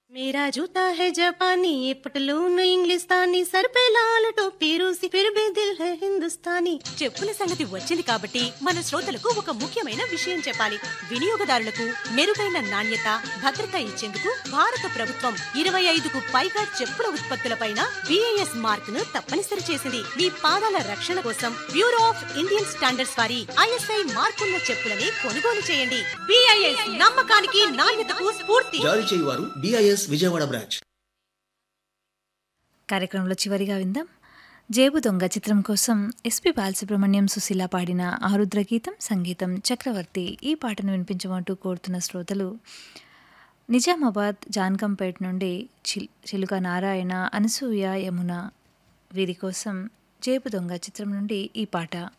मेरा जूता है जापानी ये पटलून इंग्लिस्तानी सर पे लाल टोपी रूसी फिर भी दिल है हिंदुस्तानी చెప్పుల సంగతి వచ్చింది కాబట్టి మన శ్రోతలకు ఒక ముఖ్యమైన విషయం చెప్పాలి వినియోగదారులకు మెరుగైన నాణ్యత భద్రత ఇచ్చేందుకు భారత ప్రభుత్వం ఇరవై ఐదుకు పైగా చెప్పుల ఉత్పత్తులపైన బిఐఎస్ మార్క్ ను తప్పనిసరి చేసింది మీ పాదాల రక్షణ కోసం బ్యూరో ఆఫ్ ఇండియన్ స్టాండర్డ్స్ వారి ఐఎస్ఐ మార్కున్న చెప్పులని కొనుగోలు చేయండి బిఐఎస్ నమ్మకానికి నాణ్యతకు స్ఫూర్తి జారీ చేయువారు డిఐఎస్ విజయవాడ బ్రాంచ్ కార్యక్రమంలో చివరిగా విందాం జేబు దొంగ చిత్రం కోసం ఎస్పి బాలసుబ్రహ్మణ్యం సుశీల పాడిన ఆరుద్ర గీతం సంగీతం చక్రవర్తి ఈ పాటను వినిపించమంటూ కోరుతున్న శ్రోతలు నిజామాబాద్ జాన్కంపేట్ నుండి చిల్ చిలుక నారాయణ అనసూయ యమున వీరి కోసం జేబు దొంగ చిత్రం నుండి ఈ పాట